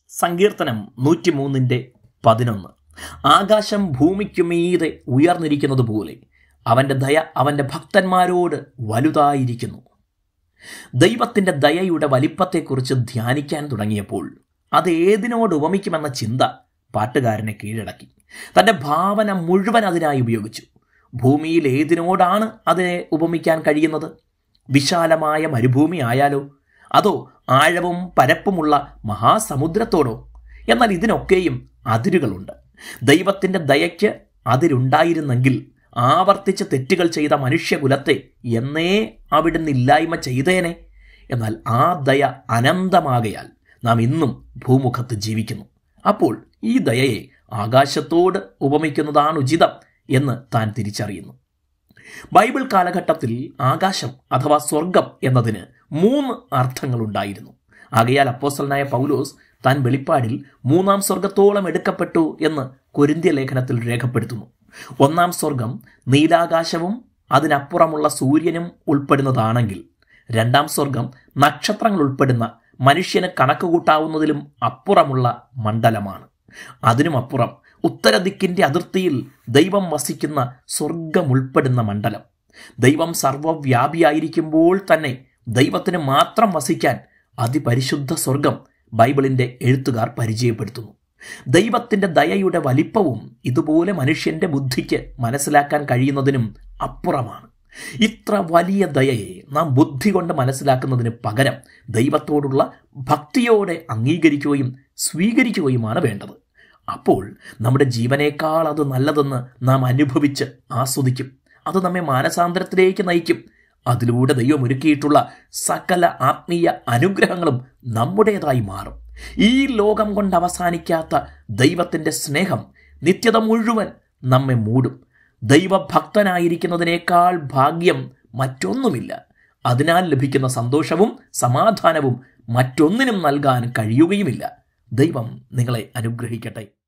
സങ്കീർത്തനം നൂറ്റിമൂന്നിൻ്റെ പതിനൊന്ന് ആകാശം ഭൂമിക്കു മീതെ ഉയർന്നിരിക്കുന്നത് പോലെ അവൻ്റെ ദയ അവൻ്റെ ഭക്തന്മാരോട് വലുതായിരിക്കുന്നു ദൈവത്തിൻ്റെ ദയയുടെ വലിപ്പത്തെക്കുറിച്ച് ധ്യാനിക്കാൻ തുടങ്ങിയപ്പോൾ അത് ഏതിനോട് ഉപമിക്കുമെന്ന ചിന്ത പാട്ടുകാരനെ കീഴടക്കി തൻ്റെ ഭാവന മുഴുവൻ അതിനായി ഉപയോഗിച്ചു ഭൂമിയിൽ ഏതിനോടാണ് അതിനെ ഉപമിക്കാൻ കഴിയുന്നത് വിശാലമായ മരുഭൂമി ആയാലോ അതോ ആഴവും പരപ്പുമുള്ള മഹാസമുദ്രത്തോടോ എന്നാൽ ഇതിനൊക്കെയും അതിരുകളുണ്ട് ദൈവത്തിൻ്റെ ദയയ്ക്ക് അതിരുണ്ടായിരുന്നെങ്കിൽ ആവർത്തിച്ച് തെറ്റുകൾ ചെയ്ത മനുഷ്യകുലത്തെ എന്നേ അവിടുന്ന് ഇല്ലായ്മ ചെയ്തേനെ എന്നാൽ ആ ദയ അനന്തമാകയാൽ നാം ഇന്നും ഭൂമുഖത്ത് ജീവിക്കുന്നു അപ്പോൾ ഈ ദയയെ ആകാശത്തോട് ഉപമിക്കുന്നതാണ് ഉചിതം എന്ന് താൻ തിരിച്ചറിയുന്നു ബൈബിൾ കാലഘട്ടത്തിൽ ആകാശം അഥവാ സ്വർഗം എന്നതിന് മൂന്ന് അർത്ഥങ്ങളുണ്ടായിരുന്നു ആകയാൽ അപ്പോസ്റ്റലനായ പൗലോസ് താൻ വെളിപ്പാടിൽ മൂന്നാം സ്വർഗത്തോളം എടുക്കപ്പെട്ടു എന്ന് കൊരിന്ത്യ ലേഖനത്തിൽ രേഖപ്പെടുത്തുന്നു ഒന്നാം സ്വർഗം നീലാകാശവും അതിനപ്പുറമുള്ള സൂര്യനും ഉൾപ്പെടുന്നതാണെങ്കിൽ രണ്ടാം സ്വർഗം നക്ഷത്രങ്ങൾ ഉൾപ്പെടുന്ന മനുഷ്യന് കണക്കുകൂട്ടാവുന്നതിലും അപ്പുറമുള്ള മണ്ഡലമാണ് അതിനുമപ്പുറം ഉത്തരദിക്കിന്റെ അതിർത്തിയിൽ ദൈവം വസിക്കുന്ന സ്വർഗം ഉൾപ്പെടുന്ന മണ്ഡലം ദൈവം സർവവ്യാപിയായിരിക്കുമ്പോൾ തന്നെ ദൈവത്തിന് മാത്രം വസിക്കാൻ അതിപരിശുദ്ധ സ്വർഗം ബൈബിളിന്റെ എഴുത്തുകാർ പരിചയപ്പെടുത്തുന്നു ദൈവത്തിന്റെ ദയയുടെ വലിപ്പവും ഇതുപോലെ മനുഷ്യന്റെ ബുദ്ധിക്ക് മനസ്സിലാക്കാൻ കഴിയുന്നതിനും അപ്പുറമാണ് ഇത്ര വലിയ ദയയെ നാം ബുദ്ധി കൊണ്ട് മനസ്സിലാക്കുന്നതിന് പകരം ദൈവത്തോടുള്ള ഭക്തിയോടെ അംഗീകരിക്കുകയും സ്വീകരിക്കുകയുമാണ് വേണ്ടത് അപ്പോൾ നമ്മുടെ ജീവനേക്കാൾ അത് നല്ലതെന്ന് നാം അനുഭവിച്ച് ആസ്വദിക്കും അത് നമ്മെ മാനസാന്തരത്തിലേക്ക് നയിക്കും അതിലൂടെ ദൈവം ഒരുക്കിയിട്ടുള്ള സകല ആത്മീയ അനുഗ്രഹങ്ങളും നമ്മുടേതായി മാറും ഈ ലോകം കൊണ്ട് അവസാനിക്കാത്ത ദൈവത്തിൻ്റെ സ്നേഹം നിത്യത മുഴുവൻ നമ്മെ മൂടും ദൈവഭക്തനായിരിക്കുന്നതിനേക്കാൾ ഭാഗ്യം മറ്റൊന്നുമില്ല അതിനാൽ ലഭിക്കുന്ന സന്തോഷവും സമാധാനവും മറ്റൊന്നിനും നൽകാൻ കഴിയുകയുമില്ല ദൈവം നിങ്ങളെ അനുഗ്രഹിക്കട്ടെ